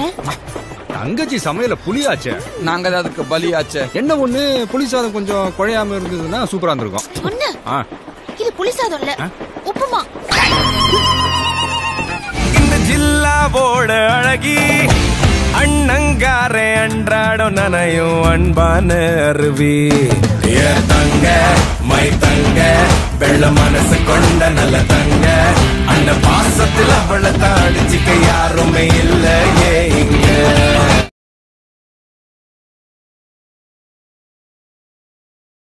தங்கச்சி சமையல புளியாச்சே நாங்க தான் அதுக்கு பலியாச்சே என்ன ஒண்ணு புளி சாதம் கொஞ்சம் குழையாம இருந்ததுன்னா சூப்பரா இருந்திருக்கும் ஒண்ணு ஆ இது புளி சாதம் இல்ல உப்புமா இந்த ஜில்லாவோட அழகி அண்ணங்காரே அன்றாடம் நனையும் அன்பான அருவி ஏ தங்க மை தங்க வெள்ள மனசு கொண்ட நல்ல தங்க அந்த பாசத்துல அவளை தாடிச்சிக்க யாருமே இல்ல ஏ இங்க